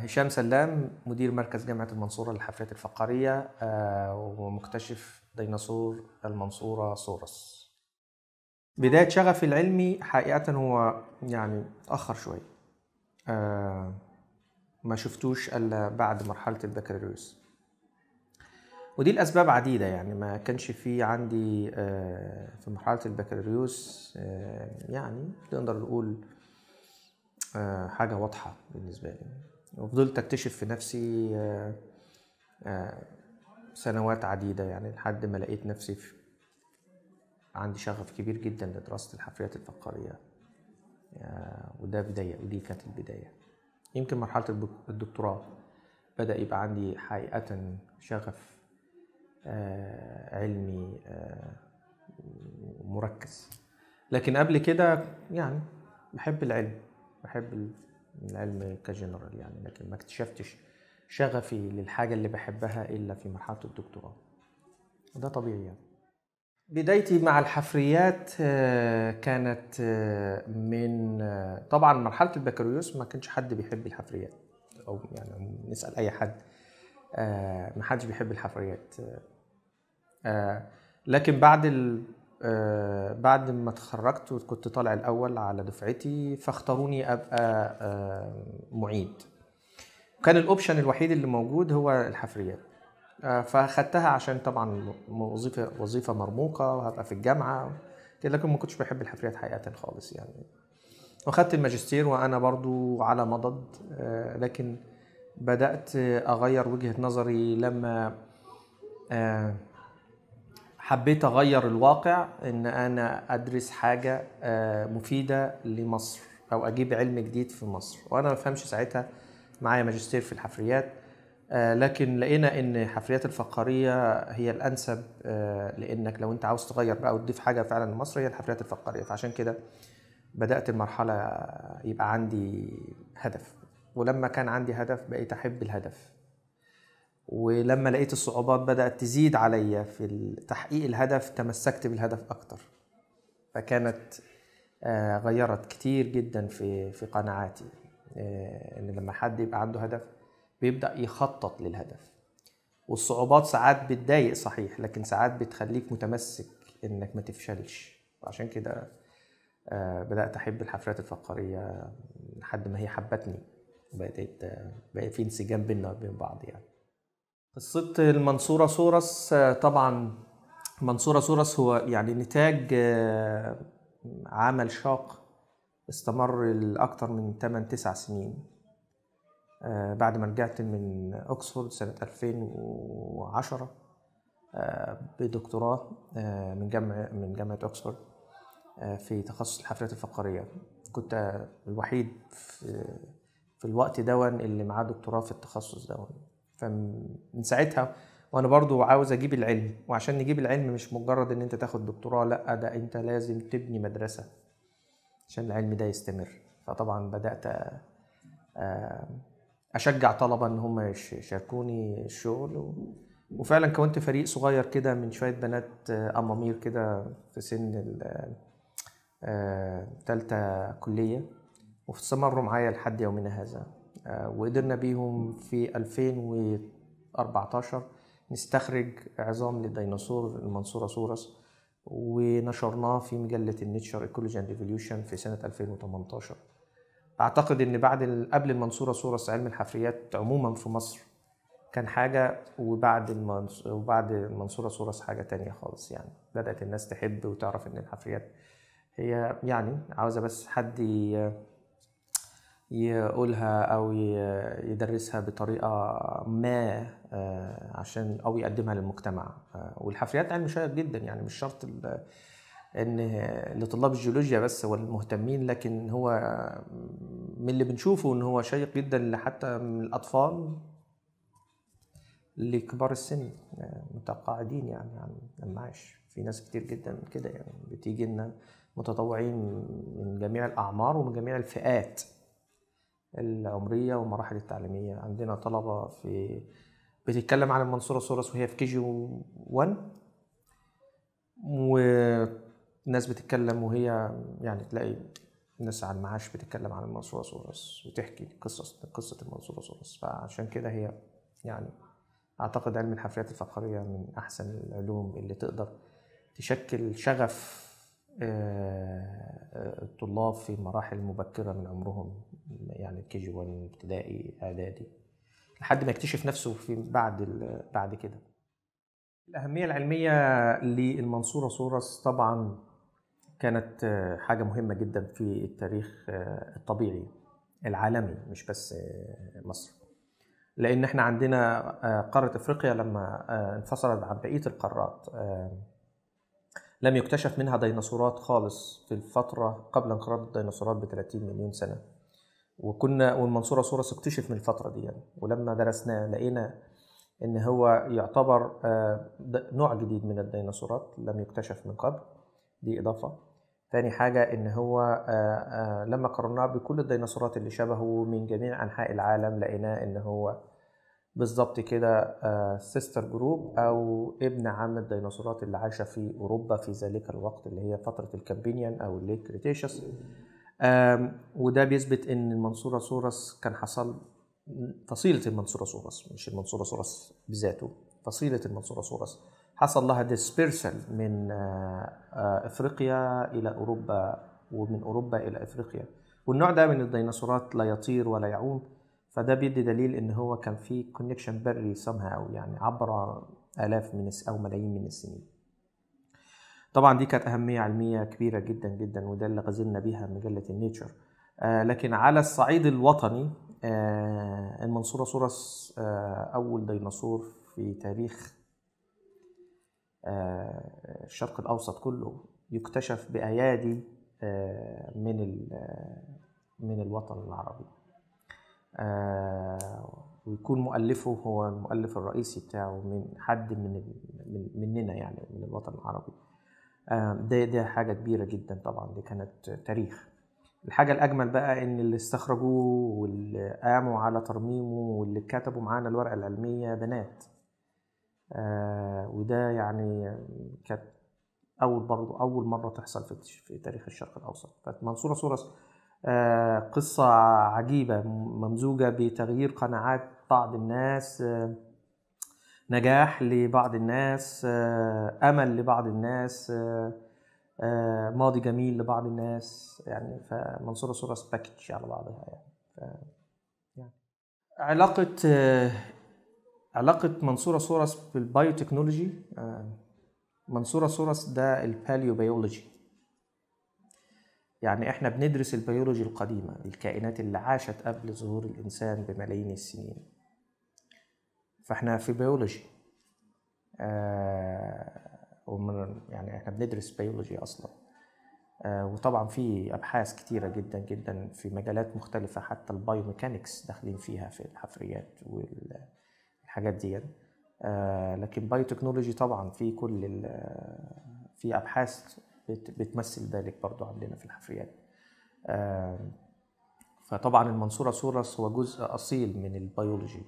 هشام سلام مدير مركز جامعة المنصورة للحفريات الفقارية آه، ومكتشف ديناصور المنصورة سورس بداية شغفي العلمي حقيقة هو يعني اتأخر شوية آه، ما شفتوش إلا بعد مرحلة البكالوريوس ودي الأسباب عديدة يعني ما كانش في عندي آه، في مرحلة البكالوريوس آه، يعني نقدر نقول آه، حاجة واضحة بالنسبة لي وفضلت أكتشف في نفسي آه، آه، سنوات عديدة يعني لحد ما لقيت نفسي في عندي شغف كبير جدا لدراسة الحفريات الفقارية آه، وده بداية ودي كانت البداية يمكن مرحلة البك- الدكتوراه بدأ يبقى عندي حقيقة شغف آه، علمي آه، مركز لكن قبل كده يعني بحب العلم بحب ال- العلم كجنرال يعني لكن ما اكتشفتش شغفي للحاجة اللي بحبها إلا في مرحلة الدكتوراه وده طبيعي يعني بدايتي مع الحفريات آه، كانت آه، من آه، طبعا مرحلة البكالوريوس ما كانش حد بيحب الحفريات أو يعني نسأل أي حد آه، ما حدش بيحب الحفريات آه، آه، لكن بعد ال... آه، بعد ما اتخرجت وكنت طالع الأول على دفعتي فاختاروني أبقى آه، معيد كان الأوبشن الوحيد اللي موجود هو الحفريات آه، فاخدتها عشان طبعا وظيفة وظيفة مرموقة وهبقى في الجامعة كده لكن ما كنتش بحب الحفريات حقيقة خالص يعني واخدت الماجستير وانا برضو على مضض آه، لكن بدأت أغير وجهة نظري لما آه، حبيت أغير الواقع إن أنا أدرس حاجة آه، مفيدة لمصر أو أجيب علم جديد في مصر وأنا ما فهمش ساعتها معايا ماجستير في الحفريات آه، لكن لقينا إن الحفريات الفقارية هي الأنسب آه، لأنك لو أنت عاوز تغير بقى وتضيف حاجة فعلا لمصر هي الحفريات الفقارية فعشان كده بدأت المرحلة يبقى عندي هدف ولما كان عندي هدف بقيت أحب الهدف ولما لقيت الصعوبات بدأت تزيد عليا في تحقيق الهدف تمسكت بالهدف أكتر فكانت آه، غيرت كتير جدا في في قناعاتي آه، إن لما حد يبقى عنده هدف بيبدأ يخطط للهدف والصعوبات ساعات بتضايق صحيح لكن ساعات بتخليك متمسك إنك ما تفشلش وعشان كده آه، بدأت أحب الحفلات الفقارية لحد ما هي حبتني بقيت آه، بقى في انسجام بيننا وبين بعض يعني قصة المنصورة سورس آه، طبعا منصورة سورس هو يعني نتاج آه، عمل شاق استمر لأكثر من 8 9 سنين آه، بعد ما رجعت من أكسفورد سنة 2010 آه، بدكتوراه آه، من جامعة من جامعة أكسفورد آه، في تخصص الحفلات الفقارية كنت آه، الوحيد في في الوقت دون اللي معاه دكتوراه في التخصص دون فمن ساعتها وانا برضو عاوز اجيب العلم وعشان نجيب العلم مش مجرد ان انت تاخد دكتوراه لا ده انت لازم تبني مدرسة عشان العلم ده يستمر فطبعا بدأت آه، اشجع طلبة ان هم يش- يشاركوني الشغل و... وفعلا كونت فريق صغير كده من شوية بنات آه، أمامير كده في سن ال- آه، تالتة كلية واستمروا معايا لحد يومنا هذا آه، وقدرنا بيهم في 2014 نستخرج عظام للديناصور المنصورة سورس ونشرناه في مجلة النيتشر ايكولوجي اند ايفوليوشن في سنة 2018 اعتقد ان بعد ال- قبل المنصورة سورس علم الحفريات عموما في مصر كان حاجة وبعد المنص... وبعد المنصورة سورس حاجة تانية خالص يعني بدأت الناس تحب وتعرف ان الحفريات هي يعني عاوزة بس حد ي... يقولها او ي- يدرسها بطريقه ما آه، عشان او يقدمها للمجتمع آه، والحفريات علم شيق جدا يعني مش شرط ال- ان لطلاب الجيولوجيا بس هو المهتمين لكن هو من اللي بنشوفه ان هو شيق جدا حتى من الاطفال لكبار السن آه، متقاعدين يعني عن المعاش في ناس كتير جدا كده يعني بتيجي لنا متطوعين من جميع الاعمار ومن جميع الفئات العمريه والمراحل التعليميه عندنا طلبه في بتتكلم عن المنصوره سورس وهي في كي جي 1 وناس بتتكلم وهي يعني تلاقي ناس على المعاش بتتكلم عن المنصورة سورس وتحكي قصص قصة المنصورة سورس فعشان كده هي يعني أعتقد علم الحفريات الفقرية من أحسن العلوم اللي تقدر تشكل شغف آه، الطلاب في مراحل مبكرة من عمرهم يعني كي جي 1 ابتدائي إعدادي لحد ما يكتشف نفسه في بعد ال- بعد كده الأهمية العلمية للمنصورة سورس طبعا كانت آه، حاجة مهمة جدا في التاريخ آه، الطبيعي العالمي مش بس آه، مصر لأن احنا عندنا آه، قارة أفريقيا لما آه، انفصلت عن بقية القارات آه، لم يكتشف منها ديناصورات خالص في الفترة قبل انقراض الديناصورات ب 30 مليون سنة وكنا والمنصورة سورس اكتشف من الفترة دي يعني. ولما درسناه لقينا ان هو يعتبر آه، د- نوع جديد من الديناصورات لم يكتشف من قبل دي اضافه تاني حاجة إن هو آه، آه، لما قارناه بكل الديناصورات اللي شبهه من جميع أنحاء العالم لقيناه إن هو بالظبط كده سيستر جروب أو ابن عم الديناصورات اللي عايشة في أوروبا في ذلك الوقت اللي هي فترة الكامبينيان أو الليك كريتيشس آم، وده بيثبت ان المنصورة سورس كان حصل فصيلة المنصورة سورس مش المنصورة سورس بذاته فصيلة المنصورة سورس حصل لها ديسبيرسل من آه، آه، افريقيا الى اوروبا ومن اوروبا الى افريقيا والنوع ده من الديناصورات لا يطير ولا يعوم فده بيدي دليل ان هو كان في كونكشن بري somehow يعني عبر الاف من الس- او ملايين من السنين طبعا دي كانت أهمية علمية كبيرة جدا جدا وده اللي غزلنا بيها مجلة النيتشر آه لكن على الصعيد الوطني آه المنصورة سورس آه أول ديناصور في تاريخ آه الشرق الأوسط كله يكتشف بأيادي آه من ال- آه، من الوطن العربي آه ويكون مؤلفه هو المؤلف الرئيسي بتاعه من حد من ال- من مننا يعني من الوطن العربي آه، ده ده حاجة كبيرة جدا طبعا دي كانت تاريخ الحاجة الأجمل بقى إن اللي استخرجوه واللي قاموا على ترميمه واللي كتبوا معانا الورقة العلمية بنات آه وده يعني كانت أول برضو أول مرة تحصل في في تاريخ الشرق الأوسط فمنصورة سورس آه قصة عجيبة ممزوجة بتغيير قناعات بعض الناس آه نجاح لبعض الناس آه، امل لبعض الناس آه، آه، ماضي جميل لبعض الناس يعني فمنصوره سورس باكج على بعضها يعني, ف... يعني. علاقه آه، علاقه منصوره سورس بالبايوتكنولوجي آه، منصوره سورس ده الباليوبيولوجي يعني احنا بندرس البيولوجي القديمه الكائنات اللي عاشت قبل ظهور الانسان بملايين السنين فاحنا في بيولوجي آه ومن يعني احنا بندرس بيولوجي اصلا آه وطبعا في ابحاث كتيره جدا جدا في مجالات مختلفه حتى البايوميكانكس داخلين فيها في الحفريات والحاجات دي آه لكن بايوتكنولوجي طبعا في كل ال- في ابحاث بت- بتمثل ذلك برضو عندنا في الحفريات آه فطبعا المنصورة سورس هو جزء أصيل من البيولوجي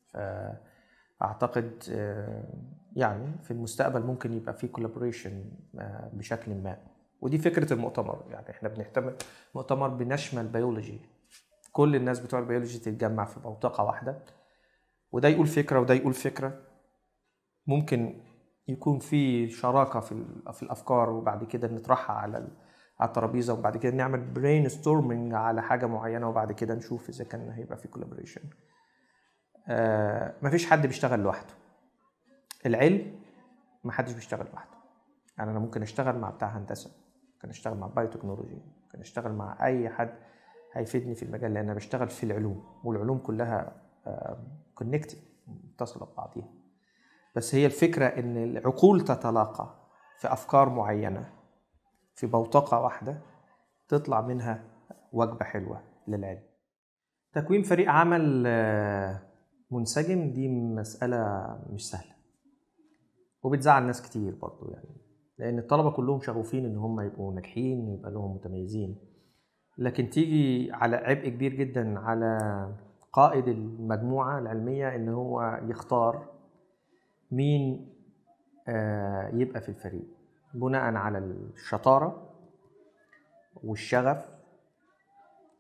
فأعتقد آه، يعني في المستقبل ممكن يبقى في كولابوريشن بشكل ما ودي فكرة المؤتمر يعني احنا بنهتم مؤتمر بنشمل بيولوجي كل الناس بتوع البيولوجي تتجمع في منطقة واحدة وده يقول فكرة وده يقول فكرة ممكن يكون في شراكة في ال- في الأفكار وبعد كده نطرحها على ال- على الترابيزة وبعد كده نعمل برين ستورمنج على حاجة معينة وبعد كده نشوف إذا كان هيبقى في كولابوريشن آه مفيش حد بيشتغل لوحده العلم محدش بيشتغل لوحده يعني أنا ممكن أشتغل مع بتاع هندسة ممكن أشتغل مع بايوتكنولوجي ممكن أشتغل مع أي حد هيفيدني في المجال لأن أنا بشتغل في العلوم والعلوم كلها كونكتد متصلة ببعضيها بس هي الفكرة إن العقول تتلاقى في أفكار معينة في بوتقة واحدة تطلع منها وجبة حلوة للعلم تكوين فريق عمل آه، منسجم دي مسألة مش سهلة وبتزعل ناس كتير برضو يعني لأن الطلبة كلهم شغوفين إن هم يبقوا ناجحين ويبقى لهم متميزين لكن تيجي على عبء كبير جدا على قائد المجموعة العلمية إن هو يختار مين آه، يبقى في الفريق بناء على الشطارة والشغف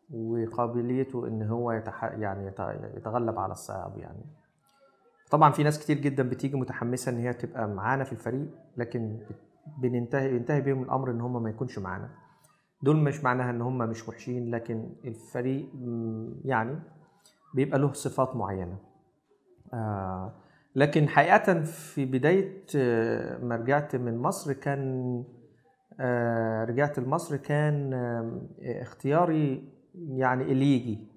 وقابليته ان هو يتح... يعني يت- يتغلب على الصعاب يعني طبعا في ناس كتير جدا بتيجي متحمسه ان هي تبقى معانا في الفريق لكن بننتهي ينتهي بيهم الامر ان هم ما يكونش معانا دول مش معناها ان هم مش وحشين لكن الفريق مم، يعني بيبقى له صفات معينه آه لكن حقيقه في بدايه آه، ما رجعت من مصر كان آه رجعت لمصر كان آه اختياري يعني اللي يجي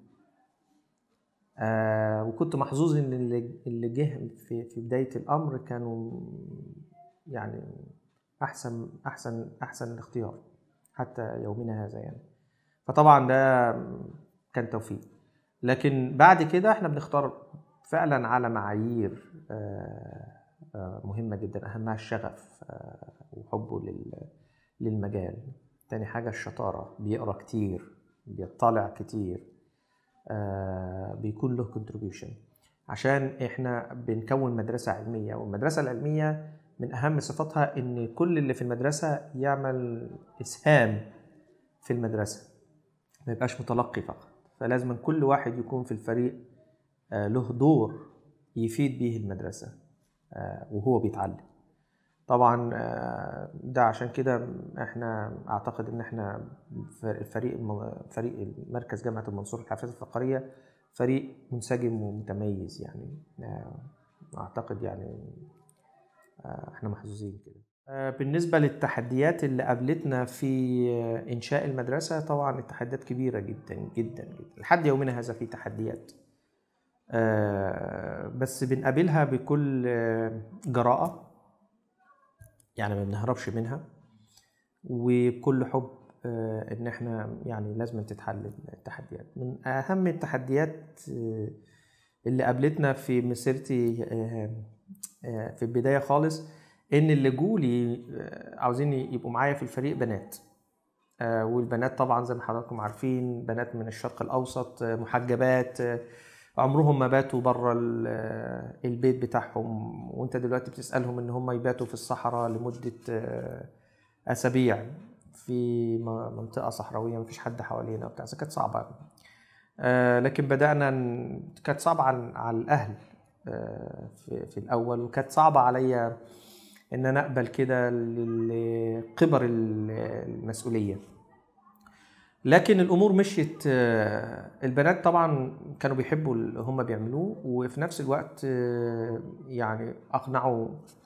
آه وكنت محظوظ ان اللي اللي جه في في بدايه الامر كانوا يعني احسن احسن احسن الاختيار حتى يومنا هذا يعني فطبعا ده كان توفيق لكن بعد كده احنا بنختار فعلا على معايير آه، آه، مهمه جدا اهمها الشغف آه، وحبه لل- للمجال تاني حاجه الشطاره بيقرا كتير بيطلع كتير آه، بيكون له contribution عشان احنا بنكون مدرسة علمية والمدرسة العلمية من أهم صفاتها إن كل اللي في المدرسة يعمل إسهام في المدرسة ما يبقاش متلقي فقط فلازم كل واحد يكون في الفريق آه، له دور يفيد به المدرسة آه، وهو بيتعلم طبعا آه، ده عشان كده احنا اعتقد ان احنا فريق الم- فريق مركز جامعه المنصوره للحافظ الفقريه فريق منسجم ومتميز يعني آه، اعتقد يعني آه، احنا محظوظين كده آه، بالنسبه للتحديات اللي قابلتنا في آه، انشاء المدرسه طبعا التحديات كبيره جدا جدا جدا لحد يومنا هذا في تحديات آه، بس بنقابلها بكل آه، جراءه يعني ما بنهربش منها وبكل حب آه، ان احنا يعني لازم تتحل التحديات من اهم التحديات آه، اللي قابلتنا في مسيرتي آه، آه، في البدايه خالص ان اللي جولي آه، عاوزين يبقوا معايا في الفريق بنات آه، والبنات طبعا زي ما حضراتكم عارفين بنات من الشرق الاوسط آه، محجبات آه، عمرهم ما باتوا بره ال- آه، البيت بتاعهم وانت دلوقتي بتسالهم ان هم يباتوا في الصحراء لمده آه، اسابيع في م- منطقه صحراويه مفيش حد حوالينا وبتاع بس كانت صعبه آه، لكن بدانا ن- كانت صعبه على على الاهل آه، في, في الاول وكانت صعبه عليا ان انا اقبل كده لكبر ال- المسؤوليه لكن الامور مشيت آه، البنات طبعا كانوا بيحبوا اللي هم بيعملوه وفي نفس الوقت آه، يعني اقنعوا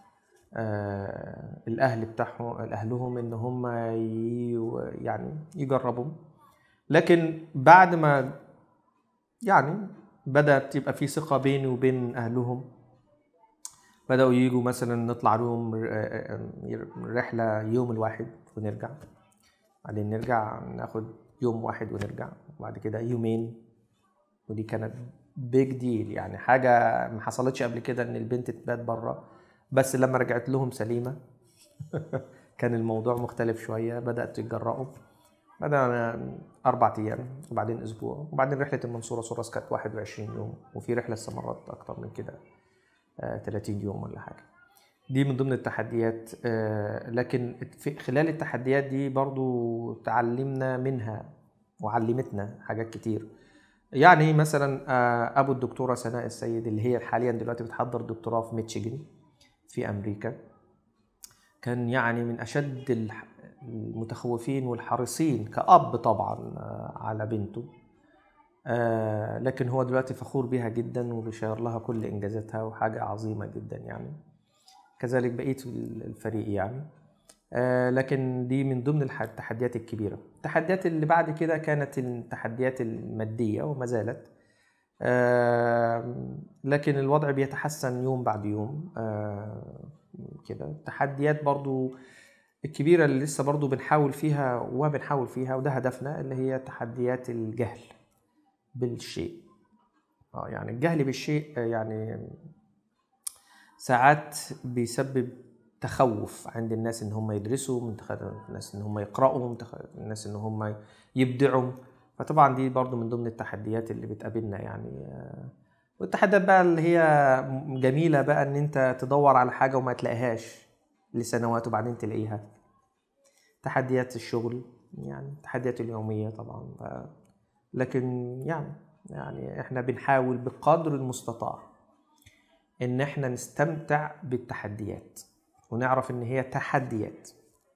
آه، الاهل بتاعهم اهلهم ان هم ي- يعني يجربوا لكن بعد ما يعني بدات يبقى في ثقه بيني وبين اهلهم بداوا يجوا مثلا نطلع لهم ر- آه، آه، رحله يوم الواحد ونرجع بعدين نرجع ناخد يوم واحد ونرجع وبعد كده يومين ودي كانت بيج ديل يعني حاجة ما حصلتش قبل كده ان البنت تبات بره بس لما رجعت لهم سليمة كان الموضوع مختلف شوية بدأت يتجرأوا بدأنا أربع أيام وبعدين أسبوع وبعدين رحلة المنصورة سورس كانت 21 يوم وفي رحلة استمرت أكتر من كده آه، 30 يوم ولا حاجة دي من ضمن التحديات آه، لكن في خلال التحديات دي برضو تعلمنا منها وعلمتنا حاجات كتير يعني مثلا آه، ابو الدكتوره سناء السيد اللي هي حاليا دلوقتي بتحضر دكتوراه في ميتشيجن في امريكا كان يعني من اشد الح- المتخوفين والحريصين كأب طبعا آه، على بنته آه، لكن هو دلوقتي فخور بيها جدا وبيشير لها كل انجازاتها وحاجه عظيمه جدا يعني كذلك بقيه الفريق يعني آه، لكن دي من ضمن الح- التحديات الكبيره التحديات اللي بعد كده كانت التحديات الماديه وما زالت آه، لكن الوضع بيتحسن يوم بعد يوم آه، كده التحديات برضو الكبيرة اللي لسه برضو بنحاول فيها وبنحاول فيها وده هدفنا اللي هي تحديات الجهل بالشيء اه يعني الجهل بالشيء آه، يعني ساعات بيسبب تخوف عند الناس ان هم يدرسوا من تخ- الناس ان هم يقرأوا من تخ- الناس ان هم يبدعوا فطبعا دي برضو من ضمن التحديات اللي بتقابلنا يعني آه، والتحديات بقى اللي هي جميلة بقى ان انت تدور على حاجة وما تلاقيهاش لسنوات وبعدين تلاقيها تحديات الشغل يعني التحديات اليومية طبعا ف- لكن يعني يعني احنا بنحاول بقدر المستطاع ان احنا نستمتع بالتحديات ونعرف ان هي تحديات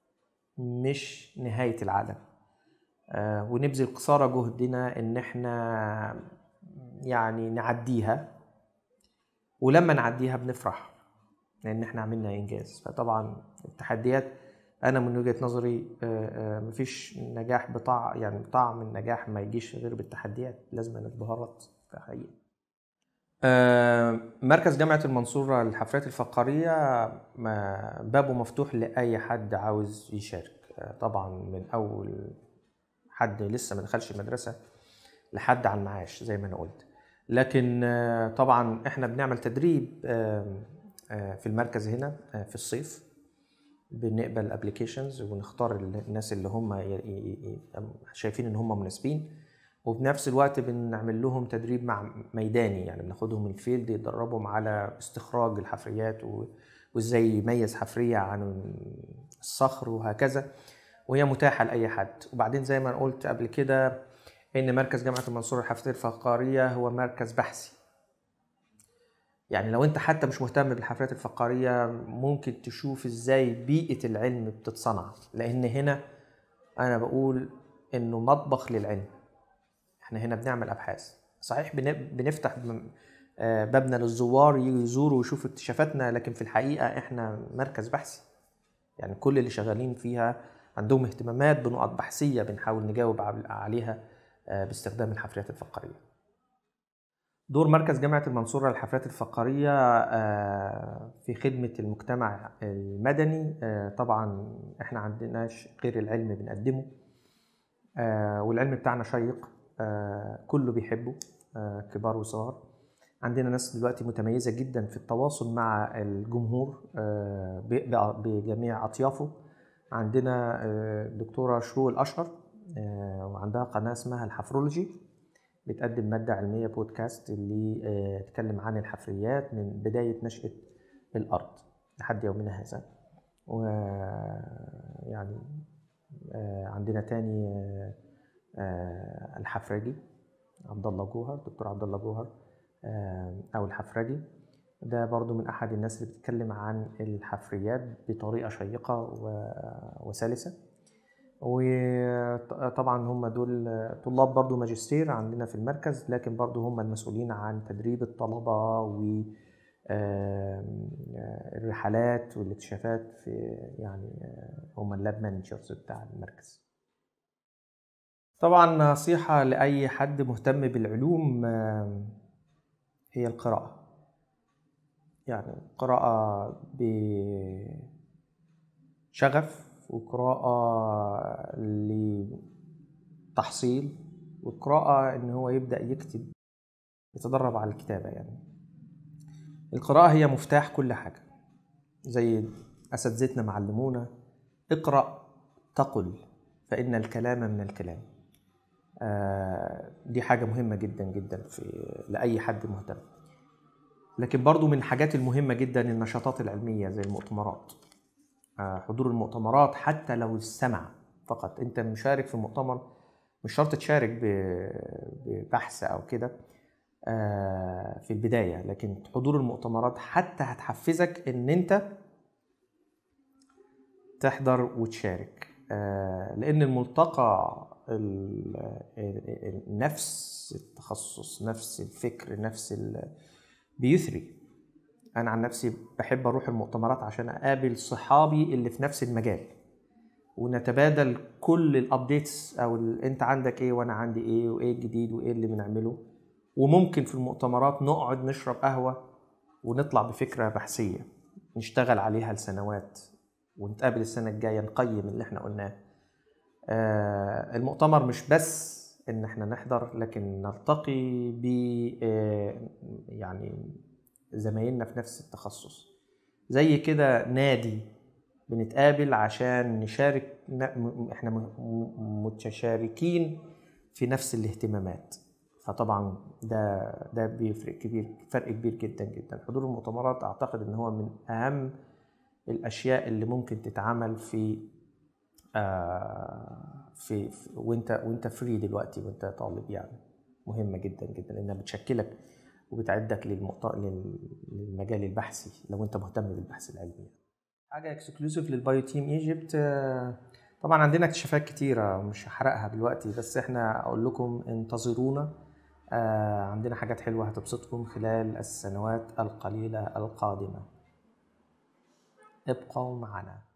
مش نهاية العالم آه، ونبذل قصارى جهدنا ان احنا يعني نعديها ولما نعديها بنفرح لان احنا عملنا انجاز فطبعا التحديات انا من وجهه نظري آه، آه، مفيش نجاح بطع يعني طعم النجاح ما يجيش غير بالتحديات لازم البهارات حقيقي آه، مركز جامعة المنصورة للحفلات الفقرية بابه مفتوح لأي حد عاوز يشارك طبعا من أول حد لسه ما دخلش المدرسة لحد على المعاش زي ما أنا قلت لكن طبعا احنا بنعمل تدريب في المركز هنا في الصيف بنقبل ابلكيشنز ونختار الناس اللي هم شايفين ان هم مناسبين وبنفس الوقت بنعمل لهم تدريب مع ميداني يعني بناخدهم من الفيلد يدربهم على استخراج الحفريات وازاي يميز حفريه عن الصخر وهكذا وهي متاحه لاي حد وبعدين زي ما قلت قبل كده ان مركز جامعه المنصوره الحفريه الفقاريه هو مركز بحثي يعني لو انت حتى مش مهتم بالحفلات الفقاريه ممكن تشوف ازاي بيئه العلم بتتصنع لان هنا انا بقول انه مطبخ للعلم احنا هنا بنعمل ابحاث صحيح بنفتح آه، بابنا للزوار يجوا يزوروا ويشوفوا اكتشافاتنا لكن في الحقيقه احنا مركز بحثي يعني كل اللي شغالين فيها عندهم اهتمامات بنقط بحثيه بنحاول نجاوب عليها آه، باستخدام الحفريات الفقاريه دور مركز جامعة المنصورة للحفلات الفقرية آه، في خدمة المجتمع المدني آه، طبعا احنا عندناش غير العلم بنقدمه آه، والعلم بتاعنا شيق كله بيحبه كبار وصغار عندنا ناس دلوقتي متميزة جدا في التواصل مع الجمهور بجميع أطيافه عندنا دكتورة شروق الأشهر وعندها قناة اسمها الحفرولوجي بتقدم مادة علمية بودكاست اللي آه، تتكلم عن الحفريات من بداية نشأة الأرض لحد يومنا هذا ويعني آه، عندنا تاني آه، الحفرجي عبد الله جوهر دكتور عبد الله جوهر أو الحفرجي ده برضو من أحد الناس اللي بتتكلم عن الحفريات بطريقة شيقة وسلسة وطبعا هم دول طلاب برضو ماجستير عندنا في المركز لكن برضو هم المسؤولين عن تدريب الطلبة و الرحلات والاكتشافات في يعني هم اللاب مانجرز بتاع المركز طبعا نصيحة لأي حد مهتم بالعلوم هي القراءة يعني قراءة بشغف وقراءة لتحصيل وقراءة إن هو يبدأ يكتب يتدرب على الكتابة يعني القراءة هي مفتاح كل حاجة زي أساتذتنا معلمونا اقرأ تقل فإن الكلام من الكلام آه دي حاجة مهمة جدا جدا في لأي حد مهتم لكن برضو من الحاجات المهمة جدا النشاطات العلمية زي المؤتمرات آه، حضور المؤتمرات حتى لو السمع فقط انت مشارك في مؤتمر مش شرط تشارك ببحث او كده آه، في البدايه لكن حضور المؤتمرات حتى هتحفزك ان انت تحضر وتشارك آه، لان الملتقى نفس التخصص نفس الفكر نفس بيثري انا عن نفسي بحب اروح المؤتمرات عشان اقابل صحابي اللي في نفس المجال ونتبادل كل الابديتس او انت عندك ايه وانا عندي ايه وايه الجديد وايه اللي بنعمله وممكن في المؤتمرات نقعد نشرب قهوه ونطلع بفكره بحثيه نشتغل عليها لسنوات ونتقابل السنه الجايه نقيم اللي احنا قلناه آه المؤتمر مش بس ان احنا نحضر لكن نلتقي ب آه يعني زمايلنا في نفس التخصص زي كده نادي بنتقابل عشان نشارك احنا متشاركين في نفس الاهتمامات فطبعا ده ده بيفرق كبير فرق كبير جدا جدا حضور المؤتمرات اعتقد ان هو من اهم الاشياء اللي ممكن تتعمل في آه، في في- وانت وانت فري دلوقتي وانت طالب يعني مهمه جدا جدا لانها بتشكلك وبتعدك للمقط... لل- للمجال البحثي لو انت مهتم بالبحث العلمي حاجه اكسكلوسيف للبايو تيم ايجيبت طبعا عندنا اكتشافات كتيره مش هحرقها دلوقتي بس احنا اقول لكم انتظرونا آه، عندنا حاجات حلوه هتبسطكم خلال السنوات القليله القادمه ابقوا معنا